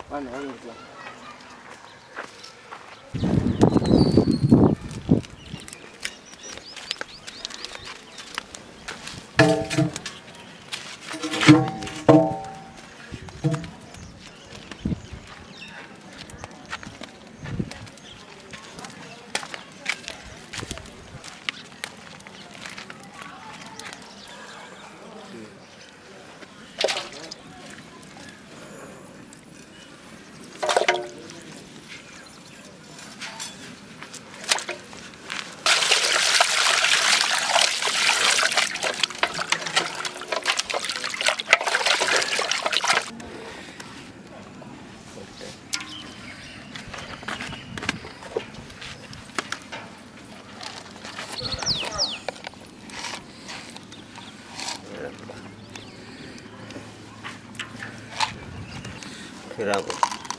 வாங்க வாங்க இருக்கலாம் கிராமம்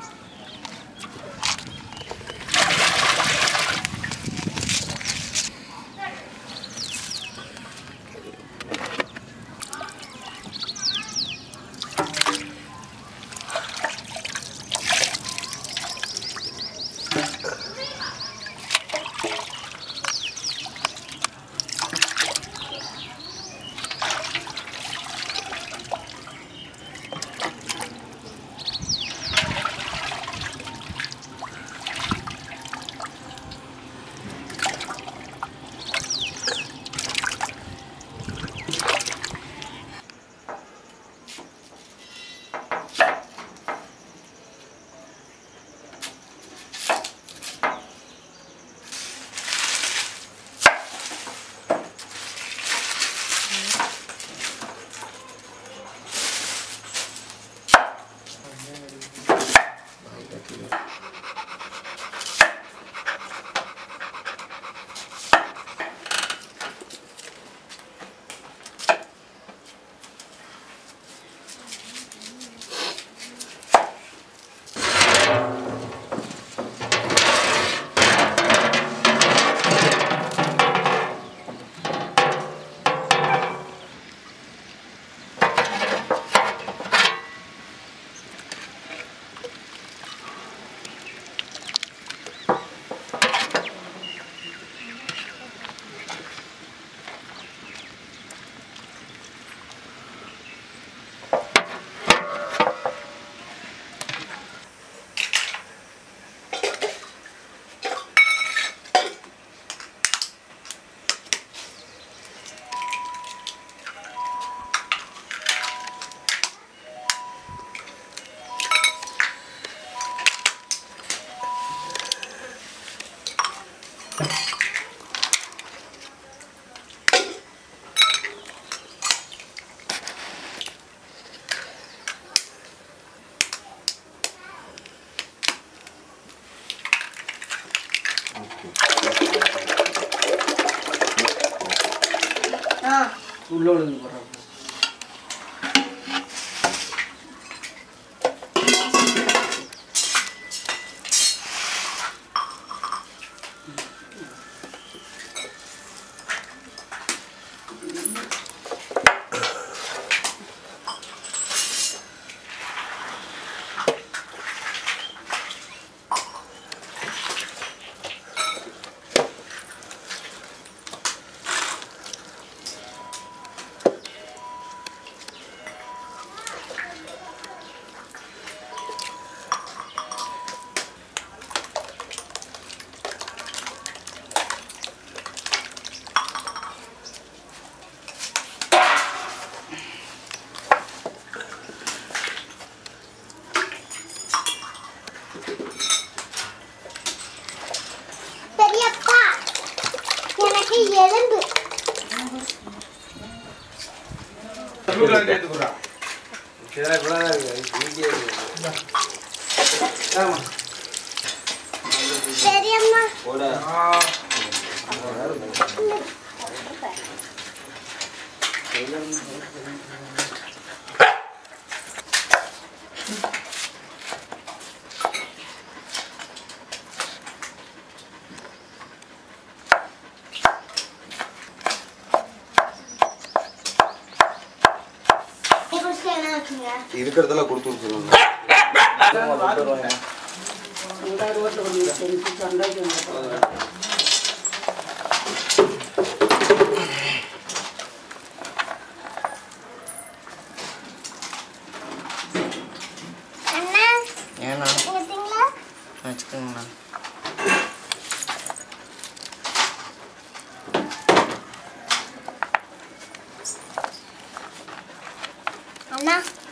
உள்ள விழுந்து போடுறாங்க பெரியப்பா எனக்கு எலும்பு பெரியம்மா இப்போ என்ன வச்சுங்க இருக்கிறதெல்லாம் கொடுத்து விட்டுருவாங்க அண்ணா ஏண்ணா எடுத்தீங்களா வச்சுக்கோங்கண்ணா அண்ணா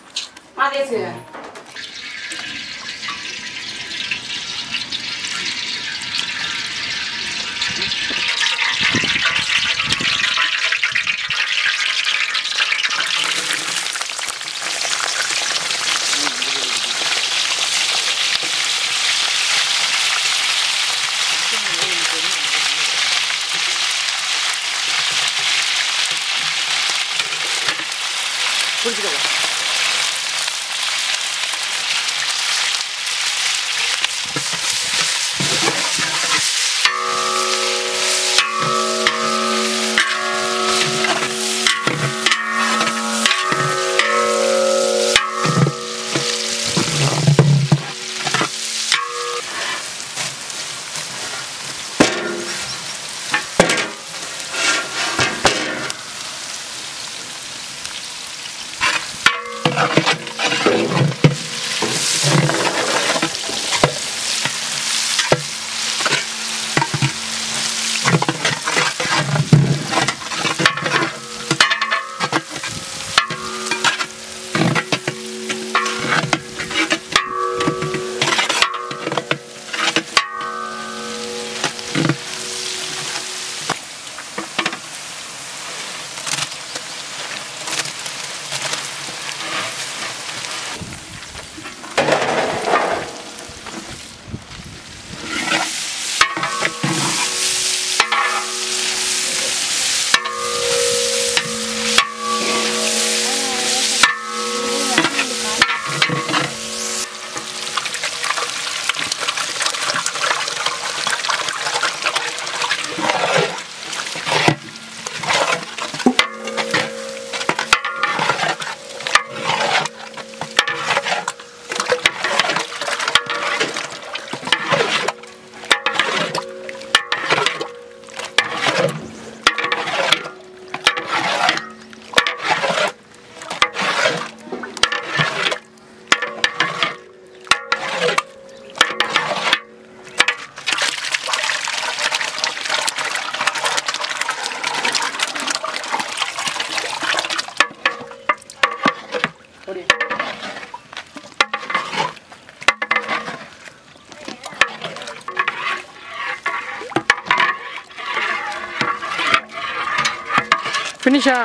ஃபினிஷா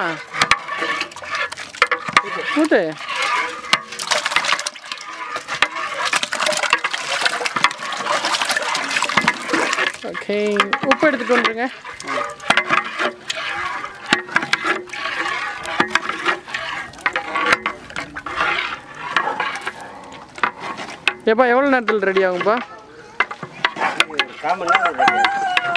ஊத்து ஓகே உப்பு எடுத்துட்டு வந்துருங்க ஏப்பா எவ்வளோ நேரத்தில் ரெடி ஆகும்ப்பா காமன் நேரம் ready ஆயிடும்.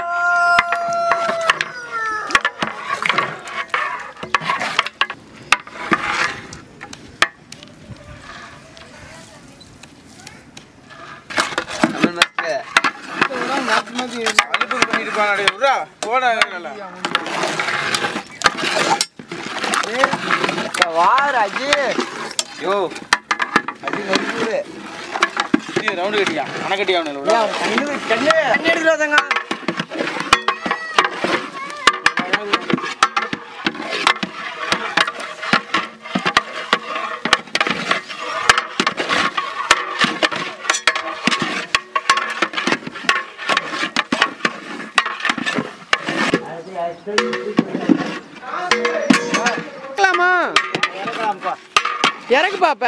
தமிழ் மாஸ்டர் அனுப்பு பண்ணிருப்பான் விட்றா போடா வார் அஜி யோ அஜி நடிக்குது ரவுண்டு கட்டியா அணைக்கட்டியா கண்ணு கண்ணு கண்ணு எடுக்கிறாதங்க இறக்கலாமா இறக்கு பாப்ப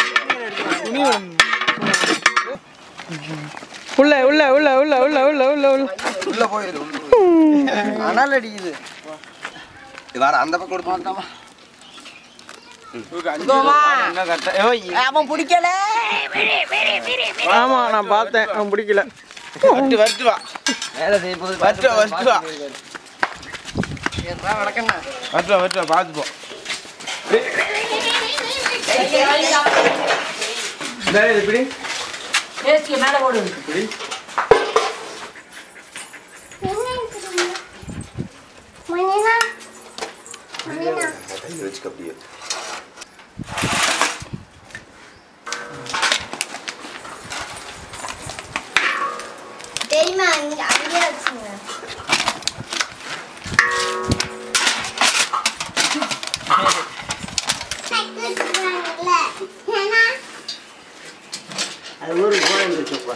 உள்ள உள்ள உள்ள உள்ள உள்ள உள்ள உள்ள உள்ள உள்ள போயிரு அனல் அடிக்குது இது வேற அந்த பக்கம் கொடுப்பான் அவன் பிடிக்கல ஆமா நான் பார்த்தேன் அவன் பிடிக்கல வட்டு வட்டு வா வேலை செய்யும் போது வட்டு வா, வட்டு வா வடக்கண்ணா வட்டு வா வட்டு வா பார்த்து போ இப்படி பேசிக்க மேலே போடு இப்படி மணினா மணினா கையில் வச்சுக்க அப்படியே தெரியுமா இங்க அங்கேயே வச்சுங்க அது ஒரு கோயில் வச்சுப்பா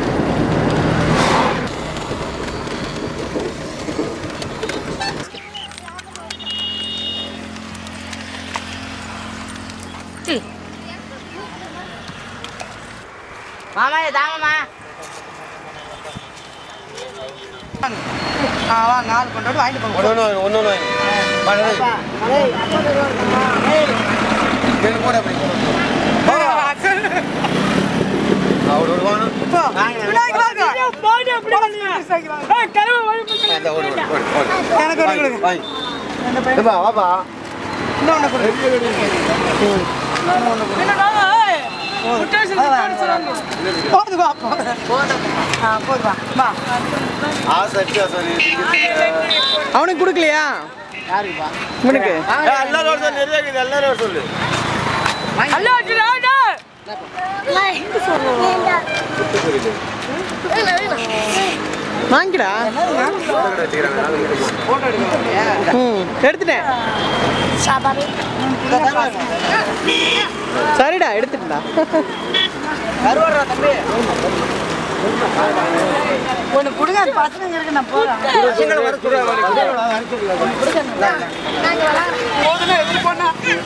மாமா இதை தாங்கம்மா ஆ வாங்க ஆள் கொண்டு வாங்கிட்டு போங்க ஒன்று ஒன்று ஒன்று ஒன்று ரெண்டு போட அப்படி அவர் ஒரு வாங்க அந்த ஓடு ஓடு ஓடு ஓடு எனக்கு ஒன்று கொடுங்க வாங்கி ஏப்பா வாப்பா இன்னொன்று கொடுங்க போது வா போது ஆ போது வா வா ஆசை அடிச்சா சொல்லி அவனுக்கு கொடுக்கலையா யாருக்குப்பா இவனுக்கு எல்லாரும் சொல்லு நிறைய இருக்குது எல்லாரும் சொல்லு வாங்கிடா போட்டோ எடுக்க ம் எடுத்துட்டேன் சரிடா எடுத்துட்டா கருவாடுறா தம்பி ஒன்று கொடுங்க அது பசங்க இருக்கு நான் போகிறேன் போதுன்னா எப்படி போனா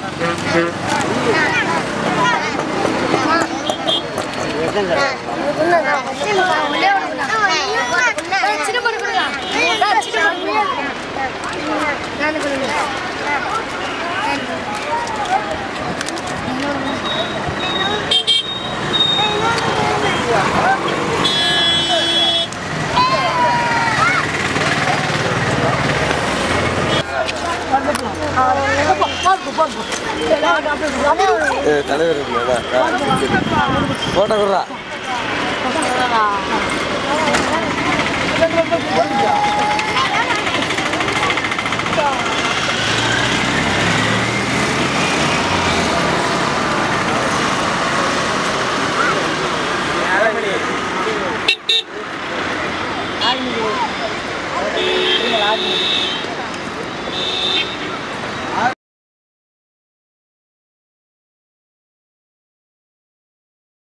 தலைவர் போட்டோ கொடுறா ஆ